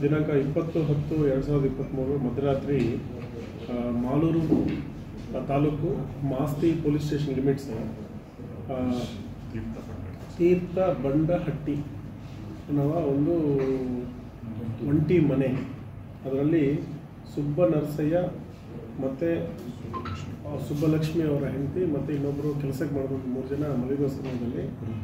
ದಿನಾಂಕ ಇಪ್ಪತ್ತು ಹತ್ತು ಎರಡು ಸಾವಿರದ ಇಪ್ಪತ್ತ್ಮೂರು ಮಧ್ಯರಾತ್ರಿ ಆ, Malur taluk Masti police station limits ಆ, ತೀರ್ಥ ಬಂಡಹಟ್ಟಿ ಅನ್ನುವ ಒಂದು ಒಂಟಿ ಮನೆ ಅದರಲ್ಲಿ ಸುಬ್ಬ ನರಸಯ್ಯ ಮತ್ತು ಸುಬ್ಬಲಕ್ಷ್ಮಿ ಅವರ ಹೆಂಡತಿ ಮತ್ತು ಇನ್ನೊಬ್ಬರು ಕೆಲಸಕ್ಕೆ ಮಾಡಿದಂಥ ಮೂರು ಜನ ಮಲಗಿರೋ ಸಮಯದಲ್ಲಿ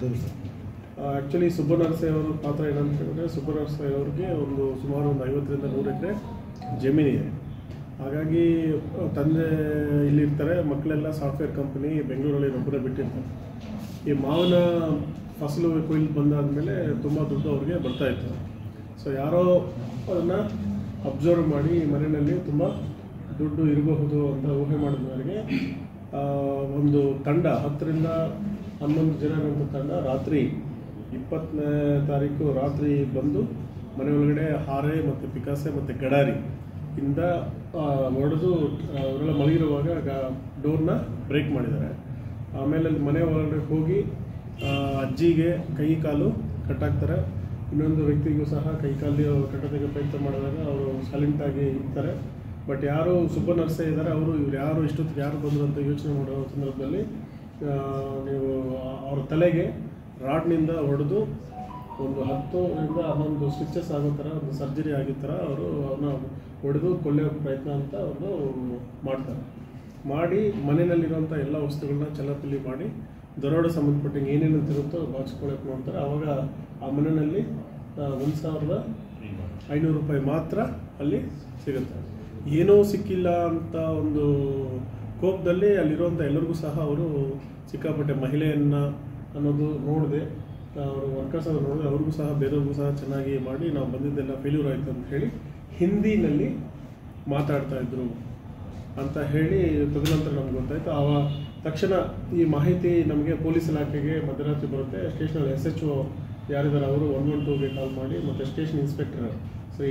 ಆ್ಯಕ್ಚುಲಿ ಸುಬ್ಬನರಸಯ್ಯ ಅವರ ಪಾತ್ರ ಏನಂತ ಹೇಳಿದ್ರೆ ಸುಬ್ಬನರಸಯ್ಯ ಅವ್ರಿಗೆ ಒಂದು ಸುಮಾರು ಒಂದು ಐವತ್ತರಿಂದ ನೂರು ಎಕರೆ ಜಮೀನಿದೆ ಹಾಗಾಗಿ ಆ, ತಂದೆ ಇಲ್ಲಿರ್ತಾರೆ ಮಕ್ಕಳೆಲ್ಲ ಸಾಫ್ಟ್ವೇರ್ ಕಂಪನಿ ಬೆಂಗಳೂರಲ್ಲಿ ಒಬ್ಬರೇ ಬಿಟ್ಟಿರ್ತಾರೆ ಈ ಮಾವಿನ ಫಸಲು ಕೊಯ್ಲು ಬಂದಾದಮೇಲೆ ತುಂಬ ದುಡ್ಡು ಅವ್ರಿಗೆ ಬರ್ತಾ ಇತ್ತು ಸೊ ಯಾರೋ ಅದನ್ನು ಅಬ್ಸರ್ವ್ ಮಾಡಿ ಈ ಮನೆಯಲ್ಲಿ ತುಂಬ ದುಡ್ಡು ಇರಬಹುದು ಅಂತ ಊಹೆ ಮಾಡಿದ ಮೇರೆಗೆ ಆ, ಒಂದು ತಂಡ ಹತ್ತರಿಂದ ಹನ್ನೊಂದು ಜನ ಒಂದು ತಂಡ ರಾತ್ರಿ ಇಪ್ಪತ್ತನೇ ತಾರೀಕು ರಾತ್ರಿ ಬಂದು ಮನೆ ಒಳಗಡೆ ಹಾರೆ ಮತ್ತು ಪಿಕಾಸೆ ಮತ್ತು ಗಡಾರಿ ಇಂದ ಆ, ಹೊಡೆದು ಆ, ಅವರೆಲ್ಲ ಮಲಗಿರುವಾಗ ಗ- ಡೋರ್ನ ಬ್ರೇಕ್ ಮಾಡಿದ್ದಾರೆ ಆಮೇಲೆ ಅಲ್ಲಿ ಮನೆ ಒಳಗಡೆ ಹೋಗಿ ಆ, ಅಜ್ಜಿಗೆ ಕೈ ಕಾಲು ಕಟ್ಟಾಕ್ತಾರೆ ಇನ್ನೊಂದು ವ್ಯಕ್ತಿಗೂ ಸಹ ಕೈ ಕಾಲು ಕಟ್ಟೋದಕ್ಕೆ ಪ್ರಯತ್ನ ಮಾಡಿದಾಗ ಅವರು ಸೈಲೆಂಟಾಗಿ ಇರ್ತಾರೆ ಬಟ್ ಯಾರು ಸುಬ್ಬ ನರ್ಸೆ ಇದ್ದಾರೆ ಅವರು ಇವ್ರು ಯಾರು ಇಷ್ಟೊತ್ತಿಗೆ ಯಾರು ಬಂದರು ಅಂತ ಯೋಚನೆ ಮಾಡೋ ಸಂದರ್ಭದಲ್ಲಿ ಆ, ನೀವು ಅವ್ರ ತಲೆಗೆ ರಾಡ್ನಿಂದ ಹೊಡೆದು ಒಂದು ಹತ್ತರಿಂದ ಹನ್ನೊಂದು ಸ್ಟಿಚಸ್ ಆಗೋ ಥರ ಒಂದು ಸರ್ಜರಿ ಆಗಿದ್ದ ಥರ ಅವರು ಅವ್ರನ್ನ ಹೊಡೆದು ಕೊಲ್ಲೋ ಪ್ರಯತ್ನ ಅಂತ ಅವರು ಮಾಡ್ತಾರೆ ಮಾಡಿ ಮನೆಯಲ್ಲಿರುವಂಥ ಎಲ್ಲ ವಸ್ತುಗಳನ್ನ ಚಲಪಿಲ್ಲಿ ಮಾಡಿ ದರೋಡೆ ಸಂಬಂಧಪಟ್ಟಂಗೆ ಏನೇನು ಇರುತ್ತೋ ಬಾಚಿಸ್ಕೊಳಕ್ಕೆ ನೋಡ್ತಾರೆ ಆವಾಗ ಆ ಮನೆಯಲ್ಲಿ ಒಂದು ಸಾವಿರದ ಐನೂರು ರೂಪಾಯಿ ಮಾತ್ರ ಅಲ್ಲಿ ಸಿಗುತ್ತೆ ಏನೂ ಸಿಕ್ಕಿಲ್ಲ ಅಂತ ಒಂದು ಕೋಪದಲ್ಲಿ ಅಲ್ಲಿರುವಂಥ ಎಲ್ಲರಿಗೂ ಸಹ ಅವರು ಸಿಕ್ಕಾಪಟ್ಟೆ ಮಹಿಳೆಯನ್ನ ಅನ್ನೋದು ನೋಡಿದೆ ಅವರು ವರ್ಕರ್ಸ್ ಅವರು ನೋಡಿದೆ ಅವ್ರಿಗೂ ಸಹ ಬೇರೆಯವ್ರಿಗೂ ಸಹ ಚೆನ್ನಾಗಿ ಮಾಡಿ ನಾವು ಬಂದಿದ್ದೆಲ್ಲ ಫೇಲ್ಯೂರ್ ಆಯಿತು ಅಂತ ಹೇಳಿ ಹಿಂದಿನಲ್ಲಿ ಮಾತಾಡ್ತಾ ಇದ್ರು ಅಂತ ಹೇಳಿ ತದನಂತರ ನಮ್ಗೆ ಗೊತ್ತಾಯ್ತು ಆವ ತಕ್ಷಣ ಈ ಮಾಹಿತಿ ನಮಗೆ ಪೊಲೀಸ್ ಇಲಾಖೆಗೆ ಮಧ್ಯರಾತ್ರಿ ಬರುತ್ತೆ ಸ್ಟೇಷನಲ್ಲಿ ಎಸ್ ಎಚ್ ಒ ಯಾರಿದ್ದಾರೆ ಅವರು ಒನ್ ಒನ್ ಟೂಗೆ ಕಾಲ್ ಮಾಡಿ ಮತ್ತು ಸ್ಟೇಷನ್ ಇನ್ಸ್ಪೆಕ್ಟರ್ ಶ್ರೀ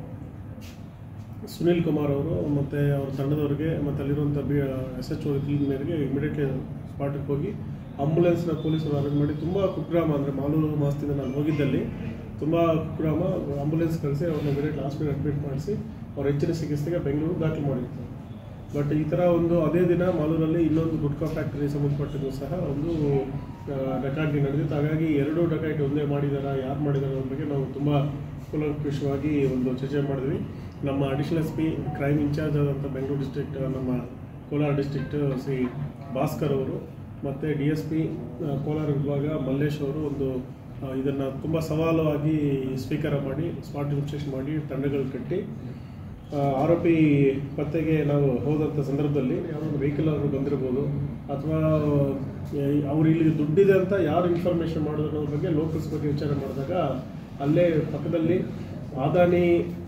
ಸುನಿಲ್ ಕುಮಾರ್ ಅವರು ಮತ್ತು ಅವ್ರ ತಂಡದವರಿಗೆ ಮತ್ತು ಅಲ್ಲಿರುವಂಥ ಬಿ ಎಸ್ ಎಚ್ ಓ ಮೇರೆಗೆ ಇಮಿಡಿಯೇಟ್ಲಿ ಸ್ಪಾಟಿಗೆ ಹೋಗಿ ಆಂಬುಲೆನ್ಸ್ನ ಪೊಲೀಸರು ಅರೇಂಜ್ ಮಾಡಿ ತುಂಬ ಕುಗ್ರಾಮ ಅಂದರೆ ಮಾಲೂರು ಮಾಸದಿಂದ ನಾನು ಹೋಗಿದ್ದಲ್ಲಿ ತುಂಬ ಕುಗ್ರಾಮ ಆಂಬುಲೆನ್ಸ್ ಕಳಿಸಿ ಅವ್ರನ್ನ ಇಮಿಡಿಯೇಟ್ ಹಾಸ್ಪಿಟಲ್ ಅಡ್ಮಿಟ್ ಮಾಡಿಸಿ ಅವ್ರ ಹೆಚ್ಚಿನ ಚಿಕಿತ್ಸೆಗೆ ಬೆಂಗಳೂರು ದಾಖಲು ಮಾಡಿರ್ತಾರೆ ಬಟ್ ಈ ಥರ ಒಂದು ಅದೇ ದಿನ ಮಾಲೂರಲ್ಲಿ ಇನ್ನೊಂದು ಗುಟ್ಕಾ ಫ್ಯಾಕ್ಟರಿ ಸಂಬಂಧಪಟ್ಟಿದ್ದು ಸಹ ಒಂದು ಡಕಾಟಿ ನಡೆದಿತ್ತು ಹಾಗಾಗಿ ಎರಡು ಡಕಾಟಿ ಒಂದೇ ಮಾಡಿದಾರ ಯಾರು ಮಾಡಿದಾರ ಅನ್ನೋ ಬಗ್ಗೆ ನಾವು ತುಂಬ ಕೂಲಂಕುಷವಾಗಿ ಒಂದು ಚರ್ಚೆ ಮಾಡಿದ್ವಿ ನಮ್ಮ additional S P crime incharge ಆದಂಥ ಬೆಂಗಳೂರು ಡಿಸ್ಟ್ರಿಕ್ಟ್ ನಮ್ಮ ಕೋಲಾರ ಡಿಸ್ಟ್ರಿಕ್ಟ್ ಶ್ರೀ ಭಾಸ್ಕರ್ ಅವರು ಮತ್ತು ಡಿ ಎಸ್ ಪಿ ಕೋಲಾರ ವಿಭಾಗ ಮಲ್ಲೇಶ್ ಅವರು ಒಂದು ಆ, ಇದನ್ನು ತುಂಬ ಸವಾಲುವಾಗಿ ಸ್ವೀಕಾರ ಮಾಡಿ ಸ್ಪಾಟ್ ರಿಜಿಸ್ಟ್ರೇಷನ್ ಮಾಡಿ ತಂಡಗಳು ಕಟ್ಟಿ ಆ, ಆರೋಪಿ ಪತ್ತೆಗೆ ನಾವು ಹೋದಂಥ ಸಂದರ್ಭದಲ್ಲಿ ಯಾವುದೋ ಒಂದು ವೆಹಿಕಲ್ ಅವರು ಬಂದಿರ್ಬೋದು ಅಥವಾ ಅವ್ರು ಇಲ್ಲಿ ದುಡ್ಡಿದೆ ಅಂತ ಯಾರು ಇನ್ಫಾರ್ಮೇಷನ್ ಮಾಡೋದು ಅನ್ನೋದ್ರ ಬಗ್ಗೆ ಲೋಕಲ್ಸ್ ಬಗ್ಗೆ ವಿಚಾರ ಮಾಡಿದಾಗ ಅಲ್ಲೇ ಪಕ್ಕದಲ್ಲಿ ಅದಾನಿ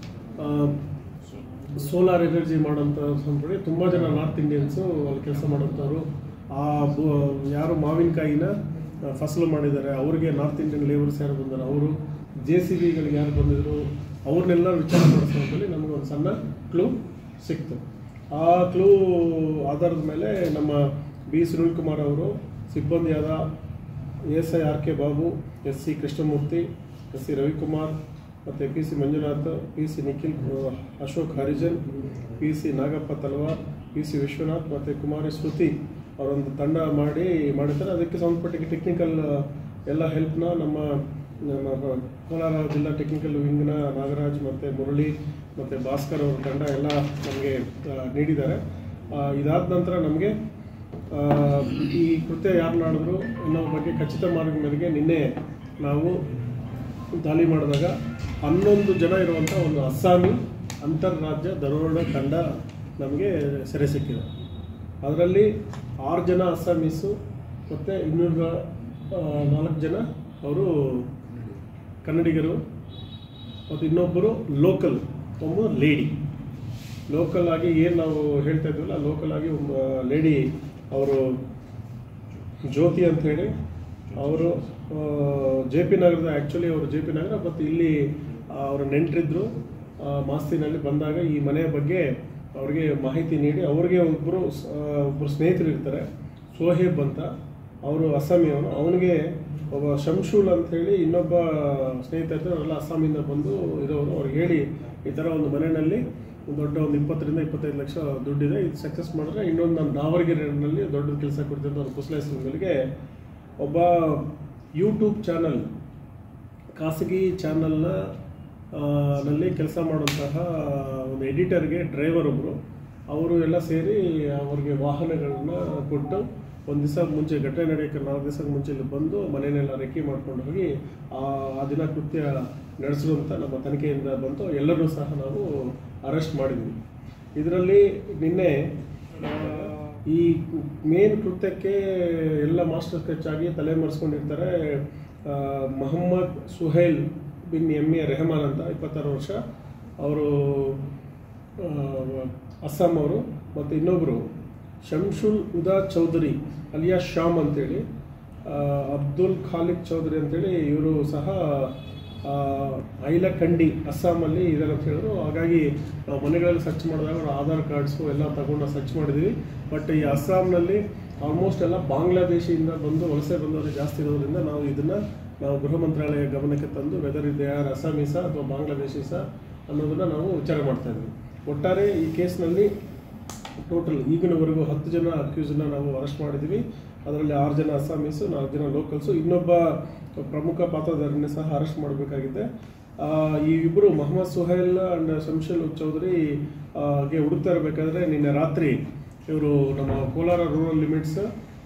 ಸೋಲಾರ್ ಎನರ್ಜಿ ಮಾಡೋಂಥ ಸಂಪಡಿ ತುಂಬ ಜನ ನಾರ್ತ್ ಇಂಡಿಯನ್ಸು ಅಲ್ಲಿ ಕೆಲಸ ಮಾಡೋಂಥವ್ರು ಆ ಬು- ಯಾರು ಮಾವಿನಕಾಯಿನ ಆ, ಫಸಲು ಮಾಡಿದ್ದಾರೆ ಅವ್ರಿಗೆ ನಾರ್ತ್ ಇಂಡಿಯನ್ ಲೇಬರ್ಸ್ ಯಾರು ಬಂದಾರೆ ಅವರು ಜೆ ಸಿ ಬಿಗಳಿಗೆ ಯಾರು ಬಂದಿದ್ರು ಅವ್ರನ್ನೆಲ್ಲ ವಿಚಾರ ಮಾಡೋ ಸಂದರ್ಭದಲ್ಲಿ ನಮಗೆ ಒಂದು ಸಣ್ಣ ಕ್ಲೂ ಸಿಕ್ತು ಆ ಕ್ಲೂ ಆಧಾರದ ಮೇಲೆ ನಮ್ಮ ಬಿ ಸುನಿಲ್ ಕುಮಾರ್ ಅವರು ಸಿಬ್ಬಂದಿಯಾದ S I R K Babu S C Krishnamurthy S C Ravikumar ಮತ್ತು P C Manjunath P C Nikhil ಆ, Ashok Harijan P C Nagappa Talwar P C Vishwanath ಮತ್ತು ಕುಮಾರಿ ಶ್ರುತಿ ಅವರೊಂದು ತಂಡ ಮಾಡಿ ಮಾಡಿದ್ದಾರೆ ಅದಕ್ಕೆ ಸಂಬಂಧಪಟ್ಟ ಟೆಕ್ನಿಕಲ್ ಎಲ್ಲ ಹೆಲ್ಪ್ನ ನಮ್ಮ ನಮ್ಮ ಕೋಲಾರ ಜಿಲ್ಲಾ ಟೆಕ್ನಿಕಲ್ ವಿಂಗ್ನ ನಾಗರಾಜ್ ಮತ್ತು ಮುರಳಿ ಮತ್ತು ಭಾಸ್ಕರ್ ಅವರ ತಂಡ ಎಲ್ಲ ನಮಗೆ ಆ, ನೀಡಿದ್ದಾರೆ ಆ, ಇದಾದ ನಂತರ ನಮಗೆ ಆ, ಈ ಕೃತ್ಯ ಯಾರು ಮಾಡಿದ್ರು ಅನ್ನೋ ಬಗ್ಗೆ ಖಚಿತ ಮಾಡಿದ ಮೇರೆಗೆ ನಿನ್ನೆ ನಾವು ದಾಳಿ ಮಾಡಿದಾಗ ಹನ್ನೊಂದು ಜನ ಇರುವಂಥ ಒಂದು ಅಸ್ಸಾಮಿ ಅಂತಾರಾಜ್ಯ ದರೋಡೆ ತಂಡ ನಮಗೆ ಸೆರೆ ಸಿಕ್ಕಿದೆ ಅದರಲ್ಲಿ ಆರು ಜನ ಅಸ್ಸಾಮೀಸು ಮತ್ತು ಇನ್ನೂರ ನಾಲ್ಕು ಜನ ಅವರು ಕನ್ನಡಿಗರು ಮತ್ತು ಇನ್ನೊಬ್ಬರು ಲೋಕಲ್ ಒಬ್ಬ ಲೇಡಿ ಲೋಕಲ್ ಆಗಿ ಏನು ನಾವು ಹೇಳ್ತಾ ಇದ್ವಲ್ಲ ಲೋಕಲ್ ಆಗಿ ಒಬ್ಬ ಲೇಡಿ ಅವರು ಜ್ಯೋತಿ ಅಂತ ಹೇಳಿ ಅವರು ಜೆ ಪಿ ನಗರದ ಆ್ಯಕ್ಚುಲಿ ಅವರು ಜೆ ಪಿ ನಗರ ಮತ್ತು ಇಲ್ಲಿ ಅವರ ನೆಂಟರಿದ್ರು ಆ, ಮಾಸ್ತಿನಲ್ಲಿ ಬಂದಾಗ ಈ ಮನೆಯ ಬಗ್ಗೆ ಅವ್ರಿಗೆ ಮಾಹಿತಿ ನೀಡಿ ಅವ್ರಿಗೆ ಒಬ್ಬರು ಒಬ್ಬರು ಸ್ನೇಹಿತರು ಇರ್ತಾರೆ ಸೋಹೇಬ್ ಅಂತ ಅವರು ಅಸ್ಸಾಮಿಯವನು ಅವನಿಗೆ ಒಬ್ಬ ಶಂಶೂಲ್ ಅಂತ ಹೇಳಿ ಇನ್ನೊಬ್ಬ ಸ್ನೇಹಿತ ಇದ್ದರು ಅವರೆಲ್ಲ ಅಸ್ಸಾಮಿಂದ ಬಂದು ಇರೋರು ಅವ್ರಿಗೆ ಹೇಳಿ ಈ ಥರ ಒಂದು ಮನೆಯಲ್ಲಿ ಒಂದು ದೊಡ್ಡ ಒಂದು ಇಪ್ಪತ್ತರಿಂದ ಇಪ್ಪತ್ತೈದು ಲಕ್ಷ ದುಡ್ಡಿದೆ ಇದು ಸಕ್ಸಸ್ ಮಾಡಿದ್ರೆ ಇನ್ನೊಂದು ನಾನು ದಾವಣಗೆರೆಯಲ್ಲಿ ದೊಡ್ಡ ಕೆಲಸ ಕೊಡ್ತೀನಿ ಅಂತ ಅವ್ರು ಕುಸಲಾಯಿಸಿದ ಮೇಲೆಗೆ ಒಬ್ಬ ಯೂಟ್ಯೂಬ್ ಚಾನಲ್ ಖಾಸಗಿ ಚಾನಲ್ನ ನಲ್ಲಿ ಕೆಲಸ ಮಾಡುವಂತಹ ಒಂದು ಎಡಿಟರ್ಗೆ ಡ್ರೈವರ್ ಒಬ್ಬರು ಅವರು ಎಲ್ಲ ಸೇರಿ ಅವ್ರಿಗೆ ವಾಹನಗಳನ್ನ ಕೊಟ್ಟು ಒಂದು ದಿವಸ ಮುಂಚೆ ಘಟನೆ ನಡೆಯೋಕ್ಕೆ ನಾಲ್ಕು ದಿವಸಕ್ಕೆ ಮುಂಚೆ ಇಲ್ಲಿ ಬಂದು ಮನೆಯನ್ನೆಲ್ಲ ರೆಕ್ಕಿ ಮಾಡ್ಕೊಂಡು ಹೋಗಿ ಆ ಆ ದಿನ ಕೃತ್ಯ ನಡೆಸಿರುವಂಥ ನಮ್ಮ ತನಿಖೆಯಿಂದ ಬಂತು ಎಲ್ಲರೂ ಸಹ ನಾವು ಅರೆಸ್ಟ್ ಮಾಡಿದ್ವಿ ಇದರಲ್ಲಿ ನಿನ್ನೆ ಆ, ಈ ಮೇನ್ ಕೃತ್ಯಕ್ಕೆ ಎಲ್ಲ ಮಾಸ್ಟರ್ ಸ್ಕೆಚ್ ಆಗಿ ತಲೆ ಮರೆಸ್ಕೊಂಡಿರ್ತಾರೆ ಆ, ಮೊಹಮ್ಮದ್ ಸುಹೈಲ್ ಬಿನ್ ಎಮ್ ಎ ರೆಹಮಾನ್ ಅಂತ ಇಪ್ಪತ್ತಾರು ವರ್ಷ ಅವರು ಆ, ಅಸ್ಸಾಂ ಅವರು ಮತ್ತು ಇನ್ನೊಬ್ಬರು ಶಂಶುಲ್ ಉದಾ ಚೌಧರಿ ಅಲಿಯಾ ಶ್ಯಾಮ್ ಅಂತೇಳಿ ಆ, ಅಬ್ದುಲ್ ಖಾಲಿದ್ ಚೌಧರಿ ಅಂತೇಳಿ ಇವರು ಸಹ ಆ, ಐಲಖಂಡಿ ಅಸ್ಸಾಮಲ್ಲಿ ಇದ್ದಾರೆ ಅಂತ ಹೇಳಿದ್ರು ಹಾಗಾಗಿ ನಾವು ಮನೆಗಳಲ್ಲಿ ಸರ್ಚ್ ಮಾಡಿದಾಗ ಅವ್ರ ಆಧಾರ್ ಕಾರ್ಡ್ಸು ಎಲ್ಲ ತಗೊಂಡು ಸರ್ಚ್ ಮಾಡಿದ್ವಿ ಬಟ್ ಈ ಅಸ್ಸಾಂನಲ್ಲಿ ಆಲ್ಮೋಸ್ಟ್ ಎಲ್ಲ ಬಾಂಗ್ಲಾದೇಶಿಯಿಂದ ಬಂದು ವಲಸೆ ಬಂದವರು ಜಾಸ್ತಿ ಇರೋದ್ರಿಂದ ನಾವು ಇದನ್ನು ನಾವು ಗೃಹ ಮಂತ್ರಾಲಯ ಗಮನಕ್ಕೆ ತಂದು ವೆದರ್ ಇದೆ ಯಾರು ಅಸ್ಸಾಮೀಸ ಅಥವಾ ಬಾಂಗ್ಲಾದೇಶೀಸ ಅನ್ನೋದನ್ನು ನಾವು ವಿಚಾರ ಮಾಡ್ತಾ ಇದ್ವಿ ಒಟ್ಟಾರೆ ಈ ಕೇಸ್ನಲ್ಲಿ ಟೋಟಲ್ ಈಗಿನವರೆಗೂ ಹತ್ತು ಜನ ಅಕ್ಯೂಸನ್ನ ನಾವು ಅರೆಸ್ಟ್ ಮಾಡಿದ್ದೀವಿ ಅದರಲ್ಲಿ ಆರು ಜನ ಅಸ್ಸಾಮೀಸು ನಾಲ್ಕು ಜನ ಲೋಕಲ್ಸು ಇನ್ನೊಬ್ಬ ಪ್ರಮುಖ ಪಾತ್ರಧಾರನೇ ಸಹ ಅರೆಸ್ಟ್ ಮಾಡಬೇಕಾಗಿದೆ ಆ, ಈ ಇಬ್ಬರು ಮೊಹಮ್ಮದ್ ಸುಹೈಲ್ ಅಂಡ್ ಶಂಶಲ್ ಚೌಧರಿ ಆ, ಗೆ ಹುಡುಕ್ತಾ ಇರಬೇಕಾದ್ರೆ ನಿನ್ನೆ ರಾತ್ರಿ ಇವರು ನಮ್ಮ ಕೋಲಾರ ರೂರಲ್ ಲಿಮಿಟ್ಸ್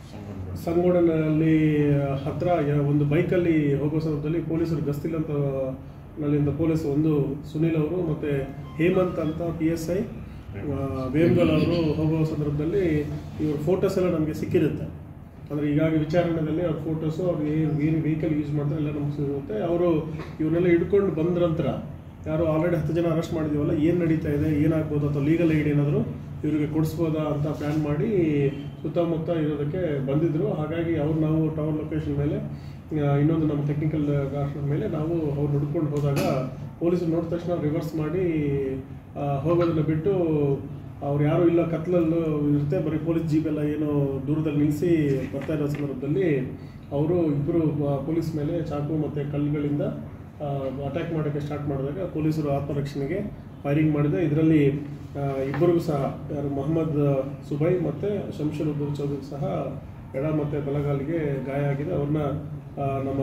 ಸಂಗೋಡನಲ್ಲಿ ಹತ್ರ ಯ- ಒಂದು ಬೈಕಲ್ಲಿ ಹೋಗೋ ಸಂದರ್ಭದಲ್ಲಿ ಪೊಲೀಸರು ಗಸ್ತಿಲ್ಲಂತ ನಲ್ಲಿಂದ ಪೊಲೀಸ್ ಒಂದು ಸುನಿಲ್ ಅವರು ಮತ್ತು ಹೇಮಂತ್ ಅಂತ ಪಿ ಎಸ್ ಐ ವೇಮ್ಗಲ್ ಅವರು ಹೋಗೋ ಸಂದರ್ಭದಲ್ಲಿ ಇವ್ರ ಫೋಟೋಸ್ ಎಲ್ಲ ನಮಗೆ ಸಿಕ್ಕಿರುತ್ತೆ ಅಂದರೆ ಈಗಾಗಿ ವಿಚಾರಣೆಯಲ್ಲಿ ಅವ್ರ ಫೋಟೋಸು ಅವ್ರು ಏನು ಏನು ವೆಹಿಕಲ್ ಯೂಸ್ ಮಾಡ್ತಾರೆ ಎಲ್ಲ ನಮ್ಗೆ ಸಿಗುತ್ತೆ ಅವರು ಇವನ್ನೆಲ್ಲ ಹಿಡ್ಕೊಂಡು ಬಂದ ನಂತರ ಯಾರು ಆಲ್ರೆಡಿ ಹತ್ತು ಜನ ಅರೆಸ್ಟ್ ಮಾಡಿದೀವಲ್ಲ ಏನು ನಡೀತಾ ಇದೆ ಏನಾಗ್ಬೋದು ಅಥವಾ ಲೀಗಲ್ ಏಡ್ ಏನಾದರೂ ಇವರಿಗೆ ಕೊಡಿಸ್ಬೋದಾ ಅಂತ ಪ್ಲ್ಯಾನ್ ಮಾಡಿ ಸುತ್ತಮುತ್ತ ಇರೋದಕ್ಕೆ ಬಂದಿದ್ದರು ಹಾಗಾಗಿ ಅವ್ರು ನಾವು ಟವರ್ ಲೊಕೇಶನ್ ಮೇಲೆ ಆ, ಇನ್ನೊಂದು ನಮ್ಮ ಟೆಕ್ನಿಕಲ್ ಗಾರ್ಡ್ ಮೇಲೆ ನಾವು ಅವ್ರು ಹುಡ್ಕೊಂಡು ಹೋದಾಗ ಪೊಲೀಸರು ನೋಡಿದ ತಕ್ಷಣ ರಿವರ್ಸ್ ಮಾಡಿ ಆ, ಹೋಗೋದನ್ನ ಬಿಟ್ಟು ಅವ್ರು ಯಾರು ಇಲ್ಲ ಕತ್ಲಲ್ಲೂ ಇರುತ್ತೆ ಬರೀ ಪೊಲೀಸ್ ಜೀಪ್ ಎಲ್ಲ ಏನೋ ದೂರದಲ್ಲಿ ನಿಲ್ಲಿಸಿ ಬರ್ತಾ ಇರೋ ಸಂದರ್ಭದಲ್ಲಿ ಅವರು ಇಬ್ಬರು ಪೊಲೀಸ್ ಮೇಲೆ ಚಾಕು ಮತ್ತು ಕಲ್ಲುಗಳಿಂದ ಅಟ್ಯಾಕ್ ಮಾಡೋಕ್ಕೆ ಸ್ಟಾರ್ಟ್ ಮಾಡಿದಾಗ ಪೊಲೀಸರು ಆತ್ಮರಕ್ಷಣೆಗೆ ಫೈರಿಂಗ್ ಮಾಡಿದೆ ಇದರಲ್ಲಿ ಇಬ್ಬರಿಗೂ ಸಹ ಯಾರು ಮೊಹಮ್ಮದ್ ಸುಬೈ ಮತ್ತು ಶಂಶುಲ್ ಉದ್ದೂರ್ ಚೌಧರಿ ಸಹ ಎಡ ಮತ್ತು ಬಲಗಾಲಿಗೆ ಗಾಯ ಆಗಿದೆ ಅವ್ರನ್ನ ಆ, ನಮ್ಮ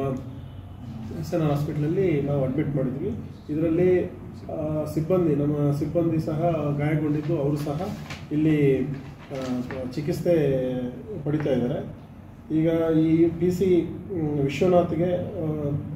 ಎಸ್ ಎನ್ ಆರ್ ಹಾಸ್ಪಿಟ್ಲಲ್ಲಿ ನಾವು ಅಡ್ಮಿಟ್ ಮಾಡಿದ್ವಿ ಇದರಲ್ಲಿ ಆ, ಸಿಬ್ಬಂದಿ ನಮ್ಮ ಸಿಬ್ಬಂದಿ ಸಹ ಗಾಯಗೊಂಡಿದ್ದು ಅವರು ಸಹ ಇಲ್ಲಿ ಆ, ಚಿಕಿತ್ಸೆ ಪಡಿತಾ ಇದ್ದಾರೆ ಈಗ ಈ ಪಿ ಸಿ ವಿಶ್ವನಾಥ್ಗೆ ಆ,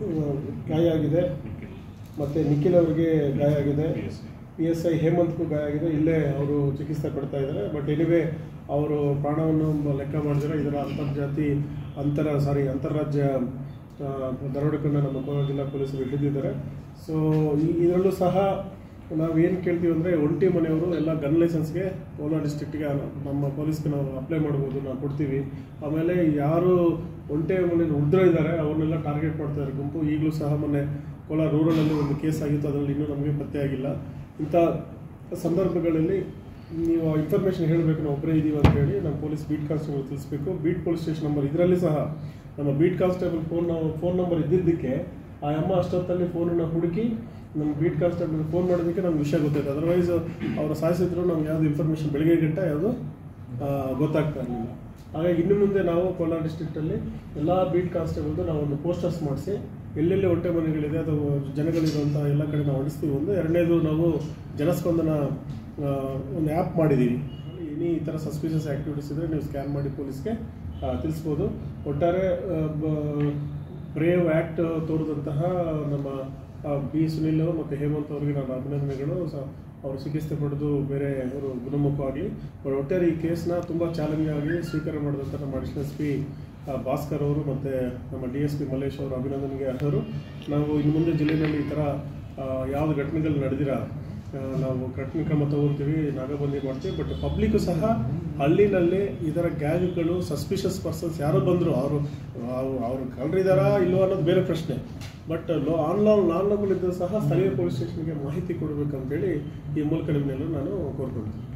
ಗಾಯ ಆಗಿದೆ ಮತ್ತು ನಿಖಿಲ್ ಅವರಿಗೆ ಗಾಯ ಆಗಿದೆ ಪಿ ಎಸ್ ಐ ಹೇಮಂತ್ಗೂ ಗಾಯ ಆಗಿದೆ ಇಲ್ಲೇ ಅವರು ಚಿಕಿತ್ಸೆ ಪಡ್ತಾ ಇದ್ದಾರೆ ಬಟ್ ಎನಿವೆ ಅವರು ಪ್ರಾಣವನ್ನು ಲೆಕ್ಕ ಮಾಡಿದರೆ ಇದರ ಅಂತರ್ಜಾತಿ ಅಂತರ ಸಾರಿ ಅಂತಾರಾಜ್ಯ ಆ, ದರೋಡೆಕನ್ನ ನಮ್ಮ ಕೋಲಾರ ಜಿಲ್ಲಾ ಪೊಲೀಸರು ಹಿಡಿದಿದ್ದಾರೆ ಸೊ ಈ ಇದರಲ್ಲೂ ಸಹ ನಾವು ಏನು ಕೇಳ್ತೀವಿ ಅಂದರೆ ಒಂಟಿ ಮನೆಯವರು ಎಲ್ಲ ಗನ್ ಲೈಸೆನ್ಸ್ಗೆ ಕೋಲಾರ ಡಿಸ್ಟ್ರಿಕ್ಟ್ಗೆ ನಮ್ಮ ಪೊಲೀಸ್ಗೆ ನಾವು ಅಪ್ಲೈ ಮಾಡ್ಬೋದು ನಾವು ಕೊಡ್ತೀವಿ ಆಮೇಲೆ ಯಾರು ಒಂಟೆ ಮನೆಯಲ್ಲಿ ಉಳಿದ್ರೆ ಇದ್ದಾರೆ ಅವ್ರನ್ನೆಲ್ಲ ಟಾರ್ಗೆಟ್ ಮಾಡ್ತಾ ಇದ್ದಾರೆ ಗುಂಪು ಈಗಲೂ ಸಹ ಮೊನ್ನೆ ಕೋಲಾರ ರೂರಲಲ್ಲಿ ಒಂದು ಕೇಸ್ ಆಗಿತ್ತು ಅದರಲ್ಲಿ ಇನ್ನೂ ನಮಗೆ ಪತ್ತೆ ಆಗಿಲ್ಲ ಇಂಥ ಸಂದರ್ಭಗಳಲ್ಲಿ ನೀವು ಇನ್ಫಾರ್ಮೇಷನ್ ಹೇಳಬೇಕು ನಾವು ಒಬ್ಬರೇ ಇದ್ದೀವಿ ಅಂತ ಹೇಳಿ ನಮ್ಮ ಪೊಲೀಸ್ ಬೀಟ್ ಕಾನ್ಸ್ಟೇಬಲ್ ತಿಳಿಸ್ಬೇಕು ಬೀಟ್ ಪೊಲೀಸ್ ಸ್ಟೇಷನ್ ನಂಬರ್ ಇದರಲ್ಲಿ ಸಹ ನಮ್ಮ beat constable phone phone number ಇದ್ದಿದ್ದಕ್ಕೆ ಆ ಅಮ್ಮ ಅಷ್ಟೊತ್ತಲ್ಲಿ ಫೋನನ್ನು ಹುಡುಕಿ ನಮ್ಮ ಬೀಟ್ ಕಾನ್ಸ್ಟೇಬಲ್ ಫೋನ್ ಮಾಡೋದಕ್ಕೆ ನಮ್ಗೆ ವಿಷಯ ಗೊತ್ತಾಯ್ತು ಅದರ್ವೈಸ್ ಅವರು ಸಾಯಿಸಿದ್ರು ನಮ್ಗೆ ಯಾವುದು ಇನ್ಫಾರ್ಮೇಷನ್ ಬೆಳಗ್ಗೆ ಗಂಟ ಯಾವುದು ಆ, ಗೊತ್ತಾಗ್ತಾ ಇರಲಿಲ್ಲ ಹಾಗಾಗಿ ಇನ್ನು ಮುಂದೆ ನಾವು ಕೋಲಾರ ಡಿಸ್ಟ್ರಿಕ್ಟಲ್ಲಿ ಎಲ್ಲ ಬೀಟ್ ಕಾನ್ಸ್ಟೇಬಲ್ದು ನಾವು ಒಂದು ಪೋಸ್ಟರ್ಸ್ ಮಾಡಿಸಿ ಎಲ್ಲೆಲ್ಲಿ ಹೊಟ್ಟೆ ಮನೆಗಳಿದೆ ಅಥವಾ ಜನಗಳಿರುವಂಥ ಎಲ್ಲ ಕಡೆ ನಾವು ಹೊಡಿಸ್ತೀವಿ ಒಂದು ಎರಡನೇದು ನಾವು ಜನಸ್ಪಂದನ ಆ, ಒಂದು ಆ್ಯಪ್ ಮಾಡಿದ್ದೀವಿ ಎನಿ ಈ ಥರ ಸಸ್ಪಿಷಿಯಸ್ ಆ್ಯಕ್ಟಿವಿಟೀಸ್ ಇದ್ದರೆ ನೀವು ಸ್ಕ್ಯಾನ್ ಮಾಡಿ ಪೊಲೀಸ್ಗೆ ಆ, ತಿಳಿಸ್ಬೋದು ಒಟ್ಟಾರೆ ಬ್ರೇವ್ ಆ್ಯಕ್ಟ್ ತೋರಿದಂತಹ ನಮ್ಮ ಆ, ಬಿ ಸುನಿಲ್ ಮತ್ತು ಹೇಮಂತ್ ಅವರಿಗೆ ನಾನು ಅಭಿನಂದನೆಗಳು ಸ ಅವರು ಚಿಕಿತ್ಸೆ ಪಡೆದು ಬೇರೆ ಅವರು ಗುಣಮುಖವಾಗಿ ಬಟ್ ಒಟ್ಟಾರೆ ಈ ಕೇಸ್ನ ತುಂಬ ಚಾಲೆಂಜ್ ಆಗಿ ಸ್ವೀಕಾರ ಮಾಡಿದಂಥ ನಮ್ಮ ಅಡಿಷನಲ್ ಎಸ್ ಪಿ ಭಾಸ್ಕರ್ ಅವರು ಮತ್ತು ನಮ್ಮ ಡಿ ಎಸ್ ಪಿ ಮಲ್ಲೇಶ್ ಅವರು ಅಭಿನಂದನೆಗೆ ಅರ್ಹರು ನಾವು ಇನ್ನು ಮುಂದೆ ಜಿಲ್ಲೆಯಲ್ಲಿ ಈ ಥರ ಆ, ಯಾವ್ದು ಘಟನೆಗಳು ನಡೆದಿರ ಆ, ನಾವು ಕಠಿಣ ಕ್ರಮ ತಗೊಳ್ತೀವಿ ನಾಗಬಂದಿ ಮಾಡ್ತೀವಿ ಬಟ್ ಪಬ್ಲಿಕ್ಕು ಸಹ ಹಳ್ಳಿನಲ್ಲಿ ಇದರ ಗ್ಯಾಂಗ್ಗಳು ಸಸ್ಪಿಷಸ್ ಪರ್ಸನ್ಸ್ ಯಾರು ಬಂದರು ಅವರು ಅವರು ಕಳ್ಳರಿದ್ದಾರಾ ಇಲ್ವೋ ಅನ್ನೋದು ಬೇರೆ ಪ್ರಶ್ನೆ ಬಟ್ ಲೋ ಆನ್ಲೈನ್ ನಾನ್ ಲೋಕಲ್ ಇದ್ದರೂ ಸಹ ಸ್ಥಳೀಯ ಪೊಲೀಸ್ ಸ್ಟೇಷನ್ಗೆ ಮಾಹಿತಿ ಕೊಡಬೇಕಂತೇಳಿ ಈ ಮೂಲಕ ನಿಮ್ಮನ್ನೆಲ್ಲ ನಾನು ಕೋರ್ಕೊಳ್ತೀನಿ